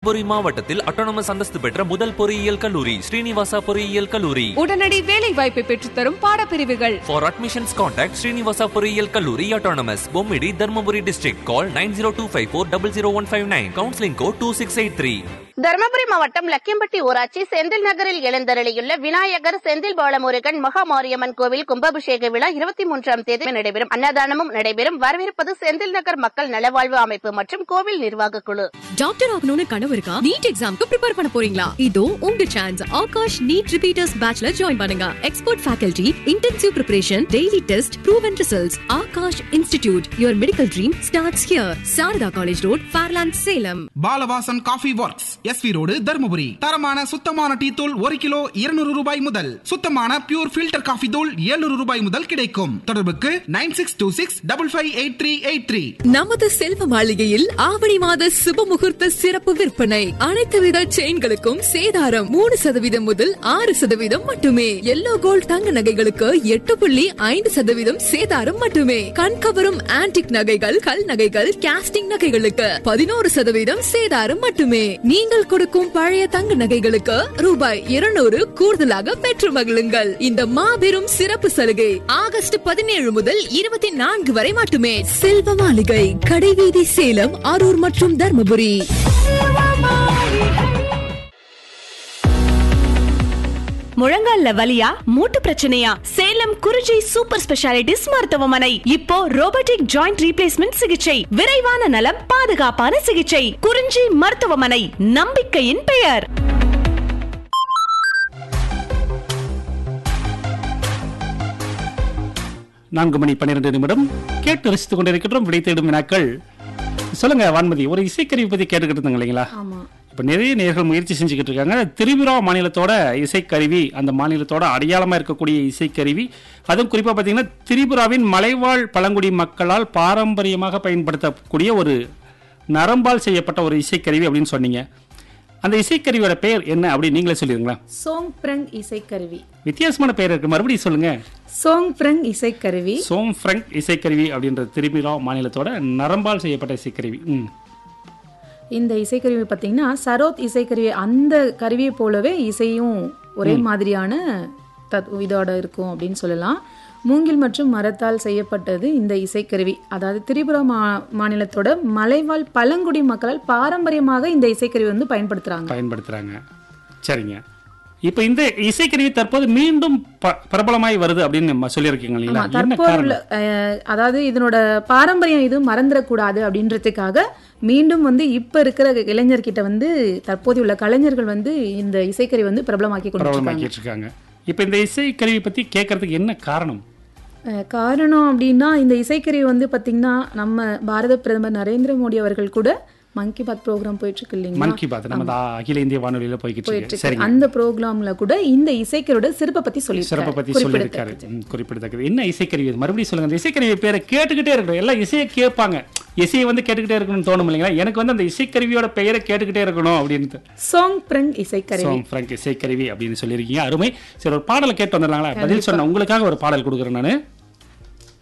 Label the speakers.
Speaker 1: தர்மபுரி மாவட்டத்தில் அட்டானமஸ் அந்தஸ்து பெற்ற முதல் பொறியியல் கல்லூரி ஸ்ரீனிவாசா பொறியியல் கல்லூரி
Speaker 2: உடனடி வேலை வாய்ப்பை பெற்றுத்தரும் பாடப்பிரிவுகள்
Speaker 1: For admissions, contact Srinivasa பொறியியல் கல்லூரி Autonomous, Bommidi Dharmapuri district call nine zero two five four double zero one five nine counselling code two six eight three
Speaker 3: Dharmapuri மாவட்டம் லக்கியம்பட்டி ஊராட்சி செந்தில் நகரில் எழுந்தருளியுள்ள விநாயகர் செந்தில் பாலமுருகன் மகாமாரியம்மன் கோவில் கும்பாபிஷேக விழா இருபத்தி மூன்றாம் தேதி நடைபெறும் அன்னதானமும் நடைபெறும் வரவேற்பது செந்தில் நகர் மக்கள் நலவாழ்வு அமைப்பு மற்றும் கோவில் நிர்வாக குழு
Speaker 4: டாக்டர் ஆகணும்னு கனவு இருக்கா நீட் எக்ஸாம்க்கு ப்ரிப்பேர் பண்ண போறீங்களா இதோ உங்க சான்ஸ் ஆகாஷ் நீட் ரிப்பீட்டர்ஸ் பேட்ச்ல ஜாயின் பண்ணுங்க expert faculty intensive preparation daily test proven results Aakash institute your medical dream starts here Sarada college road Fairland Salem
Speaker 5: Balavasan coffee works SV road Dharmapuri தரமான சுத்தமான டீ தூள் ஒரு கிலோ இருநூறு ரூபாய் முதல் சுத்தமான பியூர் ஃபில்டர் காஃபி தூள் 700 ரூபாய் முதல் கிடைக்கும் தொடர்புக்கு nine six two six double five eight three eight three
Speaker 4: நமது செல்வ மாளிகையில் ஆவணி மாத சுப முகூர்த்த சிறப்பு விற்பனை அனைத்து வித செயின்களுக்கும் சேதாரம் மூணு சதவீதம் முதல் ஆறு சதவீதம் மட்டுமே எல்லோ கோல்ட் தங்க நகைகளுக்கு எட்டு புள்ளி ஐந்து சதவீதம் சேதாரம் மட்டுமே கண்கவரும் ஆன்டிக் நகைகள் கல் நகைகள் கேஸ்டிங் நகைகளுக்கு பதினோரு சதவீதம் சேதாரம் மட்டுமே நீங்கள் கொடுக்கும் பழைய தங்க நகைகளுக்கு ரூபாய் இருநூறு கூடுதலாக பெற்று மகிழுங்கள் இந்த மாபெரும் சிறப்பு சலுகை ஆகஸ்ட் பதினேழு முதல் இருபத்தி நான்கு வரை மட்டுமே செல்வ மாளிகை கடைவீதி சேலம் அரூர் மற்றும் தர்மபுரி
Speaker 6: முழங்கால்ல வலியா மூட்டு பிரச்சனையா சேலம் குறிஞ்சி சூப்பர் ஸ்பெஷாலிட்டிஸ் மருத்துவமனை இப்போ ரோபோட்டிக் ஜாயிண்ட் ரீப்ளேஸ்மெண்ட் சிகிச்சை விரைவான நலம் பாதுகாப்பான சிகிச்சை குறிஞ்சி மருத்துவமனை நம்பிக்கையின் பெயர்
Speaker 7: நான்கு மணி பன்னிரண்டு நிமிடம் கேட்டு ரசித்துக் கொண்டிருக்கின்றோம் விடை தேடும் வினாக்கள் சொல்லுங்க வான்மதி ஒரு இசைக்கருவி பத்தி கேட்டுக்கிட்டு இருந்தாங்க இல்லைங்களா இப்ப நிறைய நேர்கள் முயற்சி செஞ்சுக்கிட்டு இருக்காங்க திரிபுரா மாநிலத்தோட இசைக்கருவி அந்த மாநிலத்தோட அடையாளமா இருக்கக்கூடிய இசைக்கருவி அதுவும் குறிப்பா பாத்தீங்கன்னா திரிபுராவின் மலைவாழ் பழங்குடி மக்களால் பாரம்பரியமாக பயன்படுத்தக்கூடிய ஒரு நரம்பால் செய்யப்பட்ட ஒரு இசைக்கருவி அப்படின்னு சொன்னீங்க அந்த இசைக்கருவியோட பெயர் என்ன அப்படின்னு நீங்களே சொல்லிடுங்களா
Speaker 8: சோங் பிரங் இசைக்கருவி
Speaker 7: வித்தியாசமான பெயர் இருக்கு மறுபடியும் சொல்லுங்க
Speaker 8: சோங் பிரங் இசைக்கருவி
Speaker 7: சோம் ஃப்ரங்க் இசைக்கருவி அப்படின்ற திரிபுரா மாநிலத்தோட நரம்பால் செய்யப்பட்ட இசைக்கருவி ம்
Speaker 8: இந்த இசைக்கருவி பார்த்தீங்கன்னா சரோத் இசைக்கருவி அந்த கருவியை போலவே இசையும் ஒரே மாதிரியான தத் இதோட இருக்கும் அப்படின்னு சொல்லலாம் மூங்கில் மற்றும் மரத்தால் செய்யப்பட்டது இந்த இசைக்கருவி அதாவது திரிபுரா மா மாநிலத்தோட மலைவாழ் பழங்குடி மக்களால் பாரம்பரியமாக இந்த இசைக்கருவி வந்து பயன்படுத்துறாங்க
Speaker 7: பயன்படுத்துறாங்க சரிங்க இப்போ இந்த இசைக்கருவி தற்போது மீண்டும் ப- பிரபலமாய் வருது அப்படின்னு நம்ம சொல்லியிருக்கீங்க இல்லைங்களா
Speaker 8: ஆமா,
Speaker 7: என்ன
Speaker 8: தற்போது
Speaker 7: காரணம்
Speaker 8: உள்ள, அஹ், அதாவது இதனோட பாரம்பரியம் இது மறந்துடக்கூடாது அப்படின்றதுக்காக மீண்டும் வந்து இப்ப இருக்கிற இளைஞர்கிட்ட வந்து தற்போதைய உள்ள கலைஞர்கள் வந்து இந்த இசைக்கருவி வந்து பிரபலமாக்கி கொண்டு இருக்காங்க
Speaker 7: பிரபலமாக்கிட்டு இருக்காங்க இப்போ இந்த இசைக்கருவி பத்தி கேட்கறதுக்கு என்ன காரணம்
Speaker 8: அஹ், காரணம் அப்படின்னா இந்த இசைக்கருவி வந்து பாத்தீங்கன்னா நம்ம பாரத பிரதமர் நரேந்திர மோடி அவர்கள் கூட மன் கி பாத் ப்ரோக்ராம் போயிட்டு இருக்கு இல்லைங்களா
Speaker 7: மன் கி பாத் நம்ம இந்த அகில இந்திய வானொலியில போய்கிட்டு
Speaker 8: போயிட்டு
Speaker 7: இருக்கு
Speaker 8: இருக்கு
Speaker 7: சரிங்க
Speaker 8: அந்த ப்ரோக்ராம்ல கூட இந்த இசைக்கருவியோட சிறப்பை பத்தி
Speaker 7: சிறப்பை பத்தி
Speaker 8: சொல்லி
Speaker 7: சொல்லியிருக்காரு ம், குறிப்பிடத்தக்கது என்ன இசைக்கருவி இது? மறுபடியும் சொல்லுங்க அந்த இசைக்கருவி பேரை கேட்டுக்கிட்டே இருக்கணும் எல்லாம் இசையை கேட்பாங்க இசையை வந்து கேட்டுக்கிட்டே இருக்கணும்னு தோணும் இல்லைங்களா எனக்கு வந்து அந்த இசைக்கருவியோட பெயரை கேட்டுக்கிட்டே இருக்கணும் அப்படின்னு
Speaker 8: சாங் பிரங் இசைக்கருவி
Speaker 7: சோம் ஃப்ரங்க் இசைக்கருவி அப்படின்னு சொல்லியிருக்கீங்க அருமை சரி ஒரு பாடலை கேட்டு வந்துடலாங்களா பதில் சொன்ன உங்களுக்காக ஒரு பாடல் கொடுக்குறேன் நான்